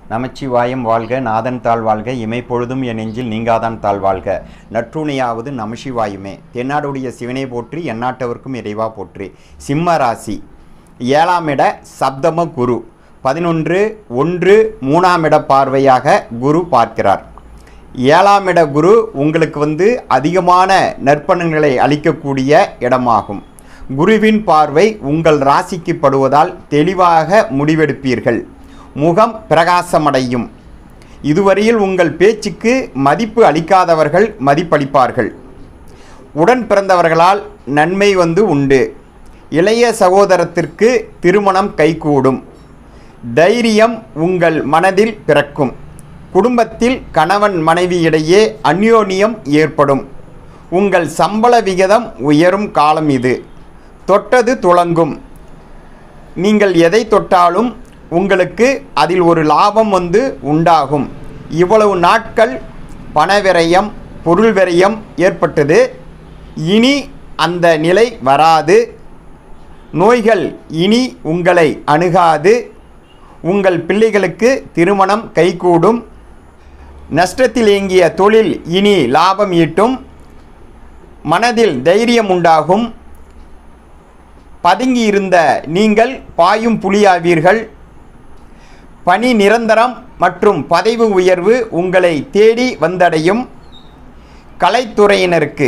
நமச்சிவாயம் வாழ்க நாதன் தாழ் வாழ்க இமைப்பொழுதும் என் நெஞ்சில் நீங்காதான் தாழ் வாழ்க நற்றுணையாவது நமசிவாயுமே தென்னாடுடைய சிவனை போற்றி எந்நாட்டவர்க்கும் இறைவா போற்றி சிம்ம ராசி ஏழாம் இட சப்தம குரு பதினொன்று ஒன்று மூணாம் இட பார்வையாக குரு பார்க்கிறார் ஏழாம் இட குரு உங்களுக்கு வந்து அதிகமான நற்பலன்களை அளிக்கக்கூடிய இடமாகும் குருவின் பார்வை உங்கள் ராசிக்கு படுவதால் தெளிவாக முடிவெடுப்பீர்கள் முகம் பிரகாசமடையும் இதுவரையில் உங்கள் பேச்சுக்கு மதிப்பு அளிக்காதவர்கள் மதிப்பளிப்பார்கள் உடன் பிறந்தவர்களால் நன்மை வந்து உண்டு இளைய சகோதரத்திற்கு திருமணம் கைகூடும் தைரியம் உங்கள் மனதில் பிறக்கும் குடும்பத்தில் கணவன் மனைவியிடையே அந்யோன்யம் ஏற்படும் உங்கள் சம்பள விகிதம் உயரும் காலம் இது தொட்டது துளங்கும் நீங்கள் எதை தொட்டாலும் உங்களுக்கு அதில் ஒரு லாபம் வந்து உண்டாகும் இவ்வளவு நாட்கள் பணவிரயம் பொருள் விரயம் ஏற்பட்டது இனி அந்த நிலை வராது நோய்கள் இனி உங்களை அணுகாது உங்கள் பிள்ளைகளுக்கு திருமணம் கைகூடும் நஷ்டத்தில் இயங்கிய தொழில் இனி லாபம் ஈட்டும் மனதில் தைரியம் உண்டாகும் பதுங்கி இருந்த நீங்கள் பாயும் புலியாவீர்கள் பணி நிரந்தரம் மற்றும் பதவி உயர்வு உங்களை தேடி வந்தடையும் கலைத்துறையினருக்கு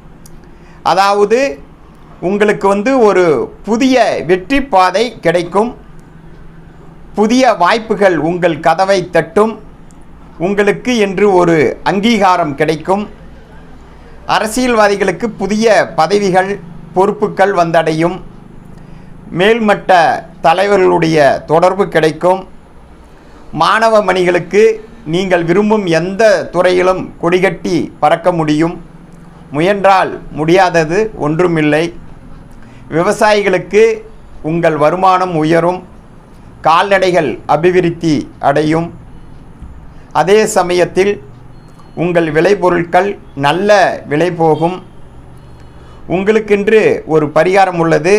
அதாவது உங்களுக்கு வந்து ஒரு புதிய வெற்றி பாதை கிடைக்கும் புதிய வாய்ப்புகள் உங்கள் கதவை தட்டும் உங்களுக்கு என்று ஒரு அங்கீகாரம் கிடைக்கும் அரசியல்வாதிகளுக்கு புதிய பதவிகள் பொறுப்புகள் வந்தடையும் மேல்மட்ட தலைவர்களுடைய தொடர்பு கிடைக்கும் மாணவ மணிகளுக்கு நீங்கள் விரும்பும் எந்த துறையிலும் கொடிகட்டி பறக்க முடியும் முயன்றால் முடியாதது ஒன்றுமில்லை விவசாயிகளுக்கு உங்கள் வருமானம் உயரும் கால்நடைகள் அபிவிருத்தி அடையும் அதே சமயத்தில் உங்கள் விளைபொருட்கள் நல்ல விலை போகும் உங்களுக்கென்று ஒரு பரிகாரம் உள்ளது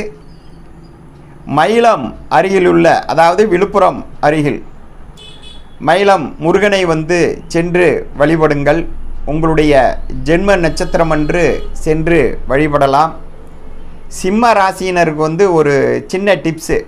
மயிலம் அருகிலுள்ள அதாவது விழுப்புரம் அருகில் மயிலம் முருகனை வந்து சென்று வழிபடுங்கள் உங்களுடைய ஜென்ம நட்சத்திரம் அன்று சென்று வழிபடலாம் சிம்ம ராசியினருக்கு வந்து ஒரு சின்ன டிப்ஸு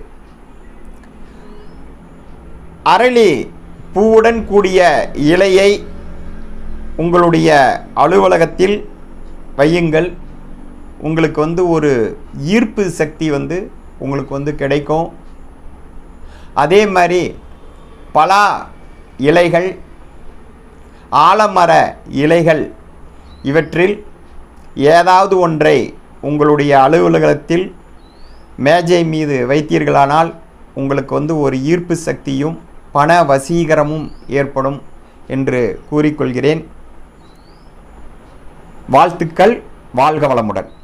அரளி பூவுடன் கூடிய இலையை உங்களுடைய அலுவலகத்தில் வையுங்கள் உங்களுக்கு வந்து ஒரு ஈர்ப்பு சக்தி வந்து உங்களுக்கு வந்து கிடைக்கும் அதே மாதிரி பலா இலைகள் ஆலமர இலைகள் இவற்றில் ஏதாவது ஒன்றை உங்களுடைய அலுவலகத்தில் மேஜை மீது வைத்தீர்களானால் உங்களுக்கு வந்து ஒரு ஈர்ப்பு சக்தியும் பண வசீகரமும் ஏற்படும் என்று கூறிக்கொள்கிறேன் வாழ்த்துக்கள் வாழ்க வளமுடன்